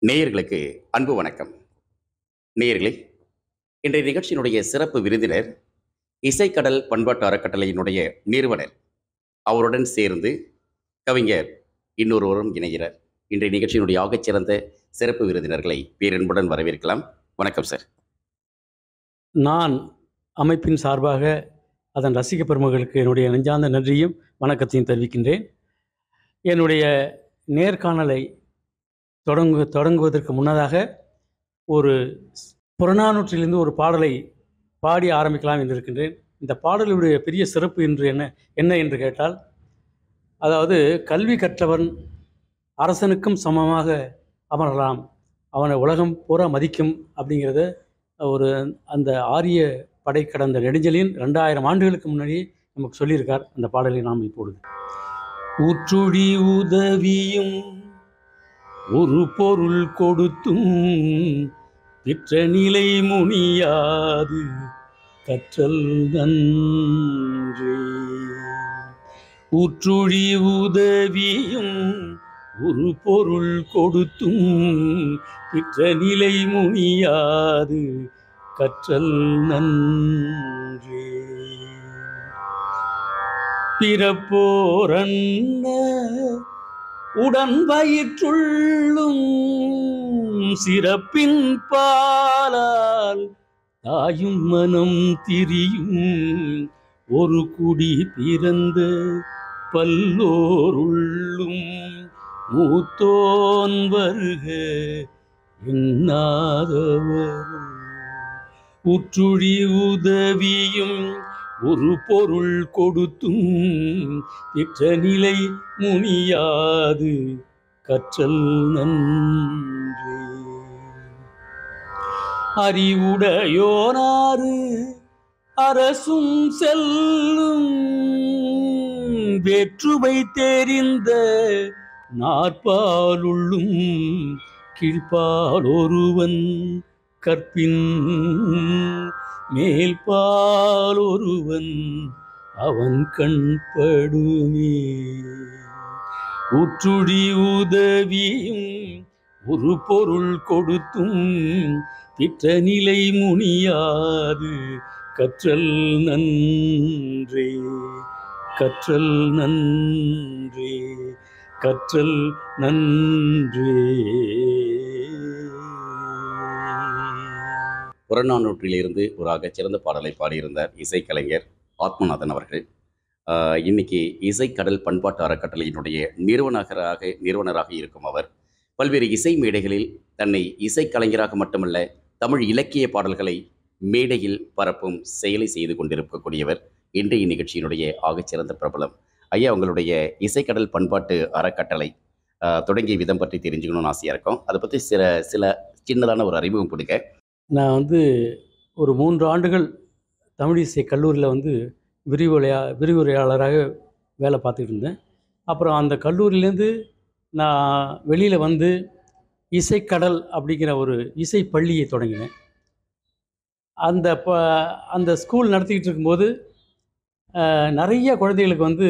நேயர்களுக்கு அன்பு வணக்கம் நேயர்களே இன்றைய நிகழ்ச்சியினுடைய சிறப்பு விருந்தினர் இசைக்கடல் பண்பாட்டு அறக்கட்டளையினுடைய நிறுவனர் அவருடன் சேர்ந்து கவிஞர் இன்னொருவரும் இணைகிறார் இன்றைய நிகழ்ச்சியினுடைய ஆகச்சிறந்த சிறப்பு விருந்தினர்களை பேரன்புடன் வரவேற்கலாம் வணக்கம் சார் நான் அமைப்பின் சார்பாக அதன் ரசிக பெருமகளுக்கு என்னுடைய நெஞ்சார்ந்த நன்றியும் வணக்கத்தையும் தெரிவிக்கின்றேன் என்னுடைய நேர்காணலை தொடங்கு தொடங்குவதற்கு முன்னதாக ஒரு புறநானூற்றிலிருந்து ஒரு பாடலை பாடி ஆரம்பிக்கலாம் என்று இருக்கின்றேன் இந்த பாடலுடைய பெரிய சிறப்பு என்று என்ன என்ன என்று கேட்டால் அதாவது கல்வி கற்றவன் அரசனுக்கும் சமமாக அமரலாம் அவனை உலகம் பூரா மதிக்கும் அப்படிங்கிறத ஒரு அந்த ஆரிய படை கடந்த நெடுஞ்சலின் ரெண்டாயிரம் ஆண்டுகளுக்கு முன்னாடியே நமக்கு சொல்லியிருக்கார் அந்த பாடலை நாம் இப்பொழுது ஊற்றுழி உதவியும் ஒரு பொருள் கொடுத்தும் விற்ற நிலை முனியாது கற்றல் நன்றே ஊற்றுழி உதவியும் ஒரு பொருள் கொடுத்தும் விற்ற நிலை முனியாது கற்றல் நன்றே பிறப்போரன்ன உடன் வயிற்றுள்ளும் சிறப்பின் பாலால் தாயும் மனம் திரியும் ஒரு குடி பிறந்த பல்லோருள்ளும் மூத்தோன் வருக எண்ணாதவரும் உற்றுழி உதவியும் ஒரு பொருள் கொடுத்தும் பெற்ற நிலை முனியாது கற்றல் நன்றே அறிவுடையோனாறு அரசும் செல்லும் வேற்றுமை தெரிந்த நாற்பாலுள்ளும் கீழ்ப்பால் ஒருவன் கற்பின் மேல்பால் ஒருவன் அவன் கண்படுமே உற்றுடி உதவியும் ஒரு பொருள் கொடுத்தும் பிற்ற நிலை முனியாது கற்றல் நன்றே கற்றல் நன்றே கற்றல் நன்றே புறநானூற்றிலிருந்து ஒரு ஆகச்சிறந்த பாடலை பாடியிருந்தார் இசைக்கலைஞர் ஆத்மநாதன் அவர்கள் ஆஹ் இன்னைக்கு இசைக்கடல் பண்பாட்டு அறக்கட்டளையினுடைய நிறுவனராக நிறுவனராக இருக்கும் அவர் பல்வேறு இசை மேடைகளில் தன்னை இசைக்கலைஞராக மட்டுமல்ல தமிழ் இலக்கிய பாடல்களை மேடையில் பரப்பும் செயலை செய்து கொண்டிருக்கக்கூடியவர் இன்றைய நிகழ்ச்சியினுடைய ஆகச்சிறந்த பிரபலம் ஐயா உங்களுடைய இசைக்கடல் பண்பாட்டு அறக்கட்டளை ஆஹ் தொடங்கிய விதம் பற்றி தெரிஞ்சுக்கணும்னு ஆசையாக இருக்கும் அதை பற்றி சில சில சின்னதான ஒரு அறிமுகம் கொடுங்க நான் வந்து ஒரு மூன்று ஆண்டுகள் தமிழ் இசை கல்லூரியில் வந்து விரிவுரையா விரிவுரையாளராக வேலை பார்த்துட்டு இருந்தேன் அப்புறம் அந்த கல்லூரியிலேருந்து நான் வெளியில் வந்து இசைக்கடல் அப்படிங்கிற ஒரு இசை பள்ளியை தொடங்கினேன் அந்த ப அந்த ஸ்கூல் நடத்திக்கிட்டு இருக்கும்போது அஹ், நிறைய குழந்தைகளுக்கு வந்து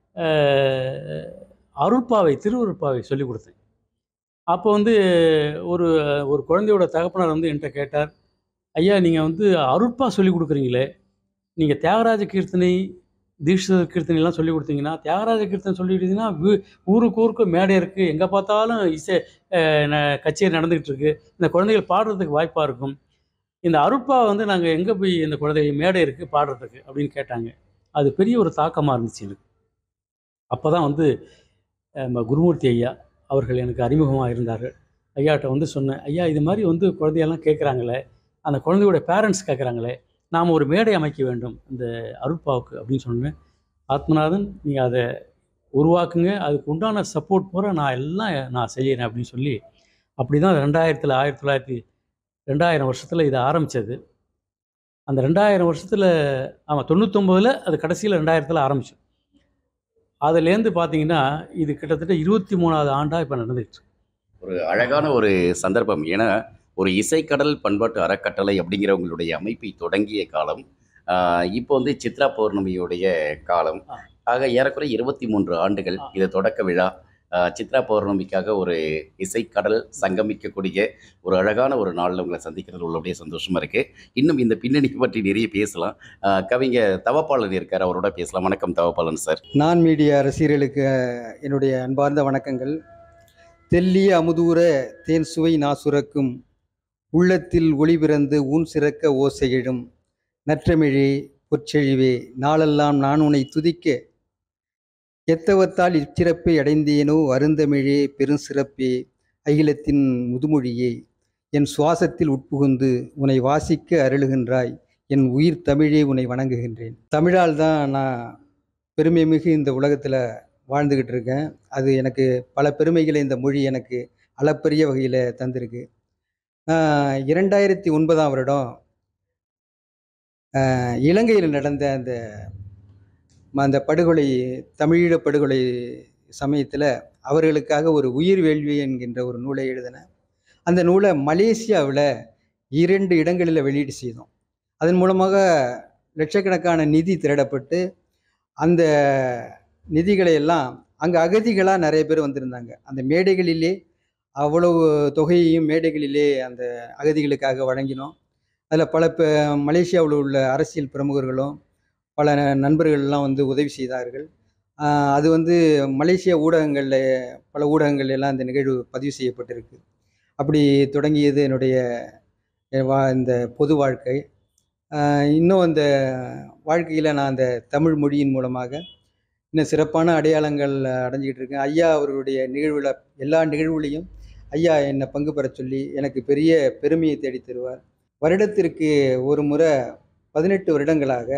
அஹ், அருட்பாவை திருவருட்பாவை சொல்லிக் கொடுத்தேன் அப்போ வந்து ஒரு ஒரு குழந்தையோட தகப்பனார் வந்து என்கிட்ட கேட்டார் ஐயா நீங்கள் வந்து அருட்பா சொல்லி கொடுக்குறீங்களே நீங்கள் தியாகராஜ கீர்த்தனை தீட்சிதர் கீர்த்தனைலாம் சொல்லி கொடுத்தீங்கன்னா தியாகராஜ கீர்த்தனை சொல்லி கொடுத்தீங்கன்னா வீ- ஊருக்கு ஊருக்கு மேடை இருக்குது எங்கே பார்த்தாலும் இசை அஹ், ந- கச்சேரி நடந்துக்கிட்டு இருக்கு இந்த குழந்தைகள் பாடுறதுக்கு வாய்ப்பாக இருக்கும் இந்த அருட்பா வந்து நாங்கள் எங்கே போய் இந்த குழந்தைகள் மேடை இருக்குது பாடுறதுக்கு அப்படின்னு கேட்டாங்க அது பெரிய ஒரு தாக்கமாக இருந்துச்சு எனக்கு அப்போ தான் வந்து அஹ், நம்ம குருமூர்த்தி ஐயா அவர்கள் எனக்கு அறிமுகமாக இருந்தார்கள் ஐயாட்ட வந்து சொன்னேன் ஐயா இது மாதிரி வந்து குழந்தையெல்லாம் கேட்குறாங்களே அந்த குழந்தையோட பேரண்ட்ஸ் கேட்குறாங்களே நாம் ஒரு மேடை அமைக்க வேண்டும் இந்த அருட்பாவுக்கு அப்படின்னு சொன்னேன் ஆத்மநாதன் நீங்கள் அதை உருவாக்குங்க அதுக்கு உண்டான சப்போர்ட் பூரா நான் எல்லாம் நான் செய்யறேன் அப்படின்னு சொல்லி அப்படி தான் ரெண்டாயிரத்தில் ஆயிரத்தி தொள்ளாயிரத்தி ரெண்டாயிரம் வருஷத்தில் இது ஆரம்பித்தது அந்த ரெண்டாயிரம் வருஷத்தில் ஆமாம் தொண்ணூத்தொம்போதில் அது கடைசியில் ரெண்டாயிரத்தில் ஆரம்பிச்சோம் அதுலேருந்து பார்த்தீங்கன்னா இது கிட்டத்தட்ட இருபத்தி மூணாவது ஆண்டாக இப்போ நடந்துகிட்டு இருக்கு. ஒரு அழகான ஒரு சந்தர்ப்பம் ஏன்னா ஒரு இசைக்கடல் பண்பாட்டு அறக்கட்டளை அப்படிங்கிற உங்களுடைய அமைப்பை தொடங்கிய காலம் ஆஹ் இப்போ வந்து சித்ரா பௌர்ணமியுடைய காலம் ஆ. ஆக ஏறக்குறைய இருபத்தி மூன்று ஆண்டுகள் ஆ. இது தொடக்க விழா அஹ், சித்ரா பௌர்ணமிக்காக ஒரு இசைக்கடல் சங்கமிக்கக்கூடிய ஒரு அழகான ஒரு நாளில் உங்களை சந்திக்கிறது உள்ளபடியே சந்தோஷமா இருக்கு இன்னும் இந்த பின்னணி பற்றி நிறைய பேசலாம் அஹ், கவிஞர் தவப்பாளன் இருக்கார் அவரோட பேசலாம் வணக்கம் தவப்பாளன் சார் நான் மீடியா ரசிகர்களுக்கு அஹ், என்னுடைய அன்பார்ந்த வணக்கங்கள் தெல்லிய அமுதூர தேன் சுவை நாசுரக்கும் உள்ளத்தில் ஒளி பிறந்து ஊன் சிறக்க ஓசையிடும் நற்றமிழே பொற்செழிவே நாளெல்லாம் நான் உன்னை துதிக்க எத்தவத்தால் இச்சிறப்பை அடைந்தேனோ அருந்தமிழே பெருஞ்சிறப்பே அகிலத்தின் முதுமொழியே என் சுவாசத்தில் உட்புகுந்து உன்னை வாசிக்க அருளுகின்றாய் என் உயிர் தமிழே உன்னை வணங்குகின்றேன் தமிழால் தான் நான் பெருமை மிகு இந்த உலகத்தில் வாழ்ந்துக்கிட்டு இருக்கேன் அது எனக்கு பல பெருமைகளை இந்த மொழி எனக்கு அளப்பரிய வகையில் தந்திருக்கு நான் இரண்டாயிரத்தி ஒன்பதாம் வருடம் ஆஹ், இலங்கையில் நடந்த அந்த ம- அந்த படுகொலை தமிழீழ படுகொலை சமயத்தில் அவர்களுக்காக ஒரு உயிர் வேள்வி என்கின்ற ஒரு நூலை எழுதினேன் அந்த நூலை மலேசியாவில் இரண்டு இடங்களில் வெளியீடு செய்தோம் அதன் மூலமாக லட்சக்கணக்கான நிதி திரடப்பட்டு அந்த நிதிகளை எல்லாம் அங்கே அகதிகளாக நிறைய பேர் வந்திருந்தாங்க அந்த மேடைகளிலே அவ்வளவு தொகையையும் மேடைகளிலே அந்த அகதிகளுக்காக வழங்கினோம் அதில் பல பே மலேசியாவில் உள்ள அரசியல் பிரமுகர்களும் பல ந- நண்பர்கள்லாம் வந்து உதவி செய்தார்கள் ஆஹ் அது வந்து மலேசிய ஊடகங்களில் பல ஊடகங்கள் எல்லாம் இந்த நிகழ்வு பதிவு செய்யப்பட்டிருக்கு அப்படி தொடங்கியது என்னுடைய என் வா இந்த பொது வாழ்க்கை ஆஹ் இன்னும் அந்த வாழ்க்கையில் நான் அந்த தமிழ் மொழியின் மூலமாக இன்னும் சிறப்பான அடையாளங்கள் அடைஞ்சிக்கிட்டு இருக்கேன் ஐயா அவர்களுடைய நிகழ்வில் எல்லா நிகழ்வுலையும் ஐயா என்னை பங்கு பெறச் சொல்லி எனக்கு பெரிய பெருமையை தேடித் தருவார் வருடத்திற்கு ஒரு முறை பதினெட்டு வருடங்களாக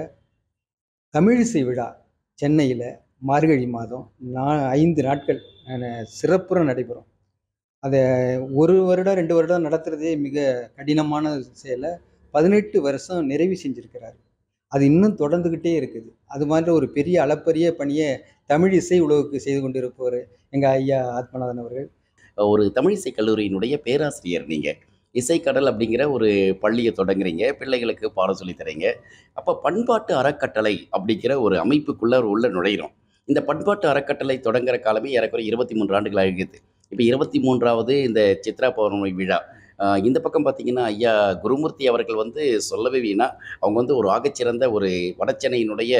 தமிழிசை விழா சென்னையில் மார்கழி மாதம் நான் ஐந்து நாட்கள் அஹ், சிறப்புற நடைபெறும் அதை ஒரு வருடம் ரெண்டு வருடம் நடத்துகிறதே மிக கடினமான செயலை பதினெட்டு வருஷம் நிறைவு செஞ்சிருக்கிறார் அது இன்னும் தொடர்ந்துக்கிட்டே இருக்குது அது மாதிரி ஒரு பெரிய அளப்பரிய பணியை தமிழ் இசை உலகுக்கு செய்து கொண்டிருப்பவர் எங்கள் ஐயா ஆத்மநாதன் அவர்கள் ஒரு தமிழிசை கல்லூரியினுடைய பேராசிரியர் நீங்கள் இசைக்கடல் அப்படிங்கிற ஒரு பள்ளியை தொடங்குறீங்க பிள்ளைகளுக்கு பாடம் சொல்லித் தரீங்க அப்போ பண்பாட்டு அறக்கட்டளை அப்படிங்கிற ஒரு அமைப்புக்குள்ளே உள்ள நுழையிறோம் இந்த பண்பாட்டு அறக்கட்டளை தொடங்குற காலமே ஏறக்குறைய இருபத்தி மூன்று ஆண்டுகள் ஆகிடுது இப்போ இருபத்தி மூன்றாவது இந்த சித்ரா பௌர்ணமி விழா ஆஹ் இந்த பக்கம் பார்த்தீங்கன்னா ஐயா குருமூர்த்தி அவர்கள் வந்து சொல்லவே வீணா அவங்க வந்து ஒரு ஆகச்சிறந்த ஒரு வடச்சென்னையினுடைய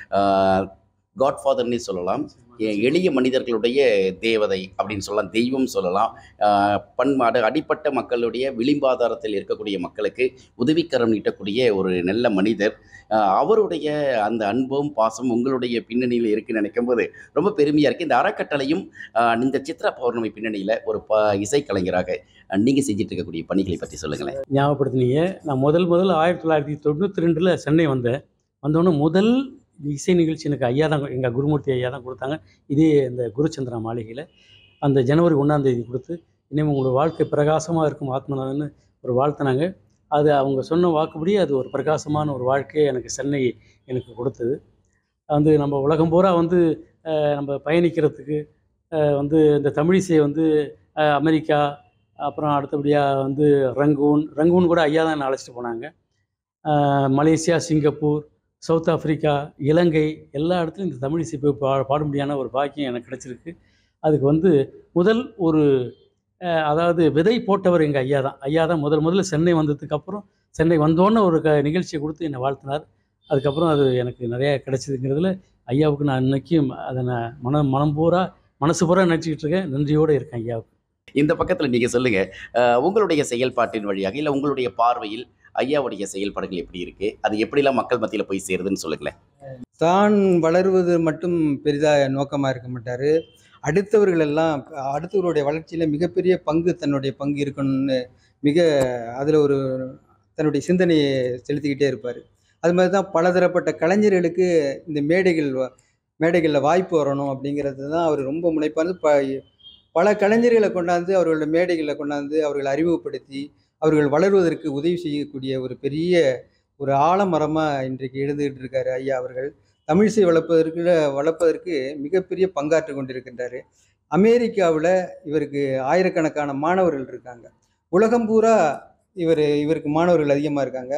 காட்ஃபாதர்னே சொல்லலாம் எ- எளிய மனிதர்களுடைய தேவதை அப்படின்னு சொல்லலாம் தெய்வம் சொல்லலாம் ஆஹ் பண்பாடு அடிப்பட்ட மக்களுடைய விளிம்பாதாரத்தில் இருக்கக்கூடிய மக்களுக்கு உதவிக்கரம் நீட்டக்கூடிய ஒரு நல்ல மனிதர் ஆஹ் அவருடைய அந்த அன்பும் பாசம் உங்களுடைய பின்னணியில் இருக்குன்னு நினைக்கும் போது ரொம்ப பெருமையாக இருக்குது இந்த அறக்கட்டளையும் ஆஹ் இந்த சித்ரா பௌர்ணமி பின்னணியில் ஒரு ப இசைக்கலைஞராக நீங்கள் செஞ்சுட்டு இருக்கக்கூடிய பணிகளை பற்றி சொல்லுங்களேன் ஞாபகப்படுத்தினீங்க நான் முதல் முதல் ஆயிரத்தி தொள்ளாயிரத்தி தொண்ணூற்றி ரெண்டில் சென்னை வந்தேன் வந்தோடனே முதல் இசை நிகழ்ச்சி எனக்கு ஐயா தான் எங்கள் குருமூர்த்தி ஐயா தான் கொடுத்தாங்க இதே இந்த குருச்சந்திரா மாளிகையில் அந்த ஜனவரி ஒன்றாம் தேதி கொடுத்து இனிமேல் உங்களோட வாழ்க்கை பிரகாசமாக இருக்கும் ஆத்மநாதன்னு ஒரு வாழ்த்தினாங்க அது அவங்க சொன்ன வாக்குப்படி அது ஒரு பிரகாசமான ஒரு வாழ்க்கையை எனக்கு சென்னை எனக்கு கொடுத்தது வந்து நம்ம உலகம் பூரா வந்து அஹ், நம்ம பயணிக்கிறதுக்கு அஹ், வந்து இந்த தமிழிசையை வந்து அஹ், அமெரிக்கா அப்புறம் அடுத்தபடியாக வந்து ரங்கூன் ரங்கூன் கூட ஐயா தான் என்னை அழைச்சிட்டு போனாங்க ஆஹ் Malaysia Singapore south Africa Ilangai எல்லா இடத்துலையும் இந்த தமிழ் இசை போய் பா பாடும்படியான ஒரு பாக்கியம் எனக்கு கிடச்சிருக்கு அதுக்கு வந்து முதல் ஒரு ஆஹ் அதாவது விதை போட்டவர் எங்கள் ஐயா தான் ஐயா தான் முதல் முதல்ல சென்னை வந்ததுக்கு அப்புறம் சென்னை வந்தோன்னே ஒரு க நிகழ்ச்சியை கொடுத்து என்னை வாழ்த்தினார் அதுக்கப்புறம் அது எனக்கு நிறைய கிடைச்சதுங்கிறதுல ஐயாவுக்கு நான் இன்னைக்கும் அதை நான் மனம் மனம் பூரா மனசு பூரா நினச்சிக்கிட்டு இருக்கேன் நன்றியோடு இருக்கேன் ஐயாவுக்கு இந்த பக்கத்தில் நீங்கள் சொல்லுங்கள் உங்களுடைய செயல்பாட்டின் வழியாக இல்லை உங்களுடைய பார்வையில் ஐயாவுடைய செயல்பாடுகள் எப்படி இருக்குது அது எப்படிலாம் மக்கள் மத்தியில் போய் சேருதுன்னு சொல்லுங்களேன் தான் வளருவது மட்டும் பெரிதாக நோக்கமாக இருக்க மாட்டார் அடுத்தவர்கள் எல்லாம் அடுத்தவருடைய வளர்ச்சியில் மிகப்பெரிய பங்கு தன்னுடைய பங்கு இருக்கணும்னு மிக அதில் ஒரு தன்னுடைய சிந்தனையை செலுத்திக்கிட்டே இருப்பார் அது மாதிரி தான் பலதரப்பட்ட கலைஞர்களுக்கு இந்த மேடைகள் வ- மேடைகளில் வாய்ப்பு வரணும் அப்படிங்கிறது தான் அவர் ரொம்ப முனைப்பார்ந்து ப பல கலைஞர்களை கொண்டாந்து அவர்களோட மேடைகளில் கொண்டாந்து அவர்களை அறிமுகப்படுத்தி அவர்கள் வளருவதற்கு உதவி செய்யக்கூடிய ஒரு பெரிய ஒரு ஆலமரமாக இன்றைக்கு எழுந்துகிட்டு இருக்காரு ஐயா அவர்கள் தமிழிசை வளர்ப்பதற்கு வளர்ப்பதற்கு மிகப்பெரிய பங்காற்றி கொண்டிருக்கின்றார் அமெரிக்காவில் இவருக்கு ஆயிரக்கணக்கான மாணவர்கள் இருக்காங்க உலகம் பூரா இவர் இவருக்கு மாணவர்கள் அதிகமாக இருக்காங்க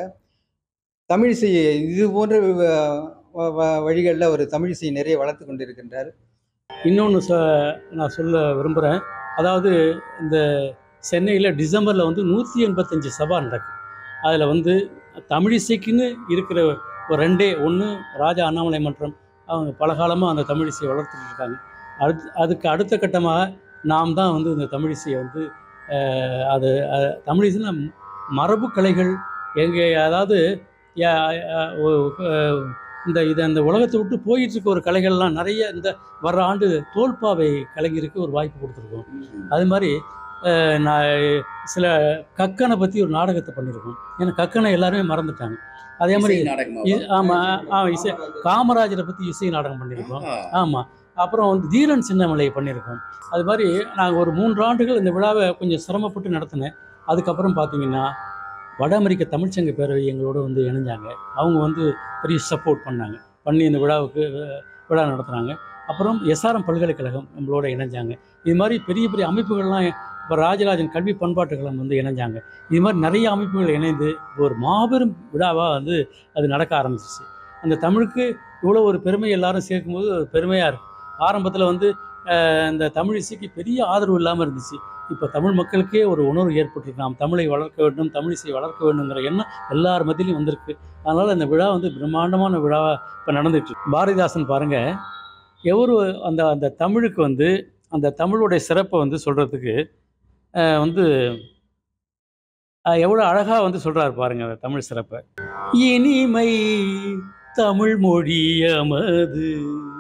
தமிழிசையை இது போன்ற வழிகளில் அவர் தமிழிசையை நிறைய வளர்த்து கொண்டிருக்கின்றார் இன்னொன்று சொ நான் சொல்ல விரும்புகிறேன் அதாவது இந்த சென்னையில் டிசம்பரில் வந்து நூற்றி எண்பத்தஞ்சு சபா நடக்கும் அதில் வந்து தமிழிசைக்குன்னு இருக்கிற ஒரு ரெண்டே ஒன்று ராஜா அண்ணாமலை மன்றம் அவங்க பலகாலமாக அந்த தமிழிசையை வளர்த்துட்டு இருக்காங்க அடுத்து அதுக்கு அடுத்த கட்டமாக நாம் தான் வந்து இந்த தமிழிசையை வந்து அஹ், அது அஹ், தமிழிசைன்னா மரபு கலைகள் எங்கே அதாவது யா- அஹ், ஒ- அஹ், இந்த இது அந்த உலகத்தை விட்டு போயிட்டு இருக்க ஒரு கலைகள்லாம் நிறைய இந்த வர்ற ஆண்டு தோல்பாவை கலைஞருக்கு ஒரு வாய்ப்பு கொடுத்துருக்கோம் அது மாதிரி அஹ், நான் சில கக்கனை பற்றி ஒரு நாடகத்தை பண்ணியிருக்கோம் ஏன்னா கக்கனை எல்லாருமே மறந்துட்டாங்க அதே மாதிரி இ- ஆமா ஆ இசை காமராஜரை பற்றி இசை நாடகம் பண்ணியிருக்கோம் ஆமாம் அப்புறம் வந்து தீரன் சின்னமலையை பண்ணியிருக்கோம் அது மாதிரி நாங்கள் ஒரு மூன்று ஆண்டுகள் இந்த விழாவை கொஞ்சம் சிரமப்பட்டு நடத்தினேன் அதுக்கப்புறம் பார்த்தீங்கன்னா வட அமெரிக்க தமிழ்ச்சங்க பேரவை எங்களோட வந்து இணைஞ்சாங்க அவங்க வந்து பெரிய சப்போர்ட் பண்ணாங்க பண்ணி இந்த விழாவுக்கு அஹ், விழா நடத்துனாங்க அப்புறம் எஸ்ஆர்எம் பல்கலைக்கழகம் நம்மளோட இணைஞ்சாங்க இது மாதிரி பெரிய பெரிய அமைப்புகள்லாம் இப்போ ராஜராஜன் கல்வி பண்பாட்டு கழகம் வந்து இணைஞ்சாங்க இது மாதிரி நிறைய அமைப்புகள் இணைந்து ஒரு மாபெரும் விழாவாக வந்து அது நடக்க ஆரம்பிச்சிச்சு அந்த தமிழுக்கு இவ்வளோ ஒரு பெருமை எல்லாரும் சேர்க்கும்போது ஒரு பெருமையாக இருக்கும் ஆரம்பத்தில் வந்து அஹ், இந்த தமிழ் இசைக்கு பெரிய ஆதரவு இல்லாமல் இருந்துச்சு இப்போ தமிழ் மக்களுக்கே ஒரு உணர்வு ஏற்பட்டிருக்கு நாம் தமிழை வளர்க்க வேண்டும் தமிழ் இசையை வளர்க்க வேண்டுங்கிற எண்ணம் எல்லார் மத்தியிலையும் வந்திருக்கு அதனால் இந்த விழா வந்து பிரம்மாண்டமான விழாவாக இப்போ நடந்துட்டு இருக்கு. பாரதிதாசன் பாருங்கள் எவரு அந்த அந்த தமிழுக்கு வந்து அந்த தமிழுடைய சிறப்பை வந்து சொல்கிறதுக்கு வந்து எவ்வளோ அழகாக வந்து சொல்கிறாரு பாருங்க அந்த தமிழ் சிறப்பை இனிமை தமிழ் மொழி எமது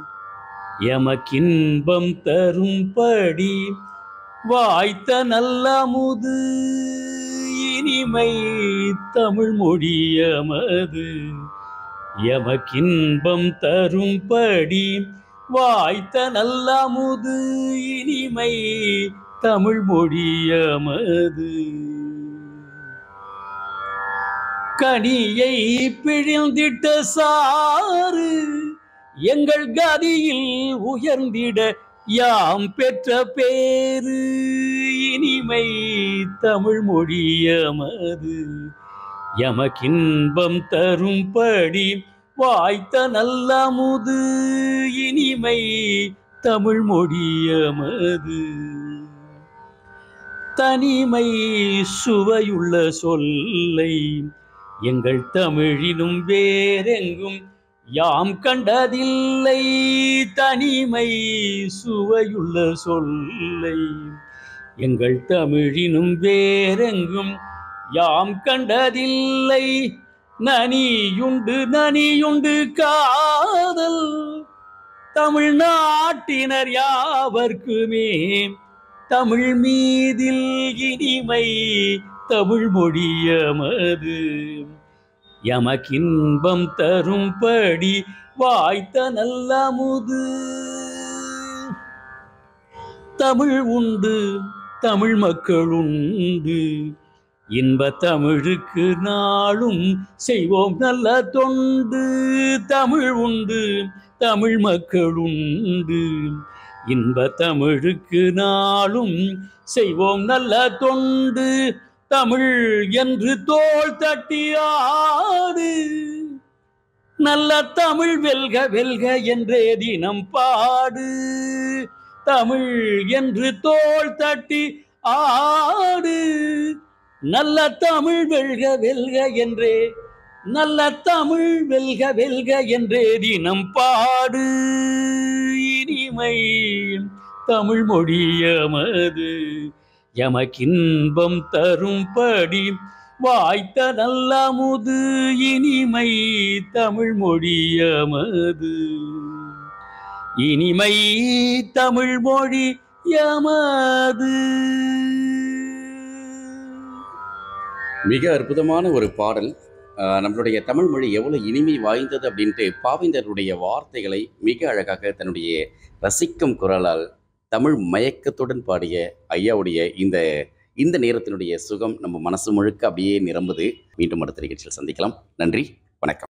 எமக்கின்பம் தரும்படி வாய்த்த நல்லமுது இனிமை தமிழ் மொழி எமது எமக்கின்பம் தரும்படி வாய்த்த நல்லமுது இனிமை தமிழ் மொழி எமது கனியை பிழிந்திட்ட சாறு எங்கள் கதியில் உயர்ந்திட யாம் பெற்ற பேரு இனிமை தமிழ் மொழி எமது எமக்கின்பம் தரும்படி வாய்த்த நல்லமுது இனிமை தமிழ் மொழி எமது தனிமை சுவையுள்ள சொல்லை எங்கள் தமிழினும் வேறெங்கும் யாம் கண்டதில்லை தனிமை சுவையுள்ள சொல்லை எங்கள் தமிழினும் வேறெங்கும் யாம் கண்டதில்லை நனியுண்டு நனியுண்டு காதல் தமிழ்நாட்டினர் யாவர்க்குமே தமிழ் மீதில் இனிமை தமிழ் மொழியமது எமக்கின்பம் தரும்படி வாய்த்த நல்லமுது தமிழ் உண்டு தமிழ் மக்கள் உண்டு இன்ப தமிழுக்கு நாளும் செய்வோம் நல்ல தொண்டு தமிழ் உண்டு தமிழ் மக்கள் உண்டு இன்ப தமிழுக்கு நாளும் செய்வோம் நல்ல தொண்டு தமிழ் என்று தோள் தட்டி ஆடு நல்ல தமிழ் வெல்க வெல்க என்றே தினம் பாடு தமிழ் என்று தோள் தட்டி ஆடு நல்ல தமிழ் வெல்க வெல்க என்றே நல்ல தமிழ் வெல்க வெல்க என்றே தினம் பாடு இனிமை தமிழ் மொழியமது எமக்கின்பம் தரும்படி வாய்த்த நல்லமுது இனிமை தமிழ் மொழியமது இனிமை தமிழ் மொழி யமது மிக அற்புதமான ஒரு பாடல் ஆஹ் நம்மளுடைய தமிழ் மொழி எவ்வளோ இனிமை வாய்ந்தது அப்படின்ட்டு பாவேந்தருடைய வார்த்தைகளை மிக அழகாக தன்னுடைய ரசிக்கும் குரலால் தமிழ் மயக்கத்துடன் பாடிய ஐயாவுடைய இந்த இந்த நேரத்தினுடைய சுகம் நம்ம மனசு முழுக்க அப்படியே நிரம்புது மீண்டும் அடுத்த நிகழ்ச்சியில் சந்திக்கலாம் நன்றி வணக்கம்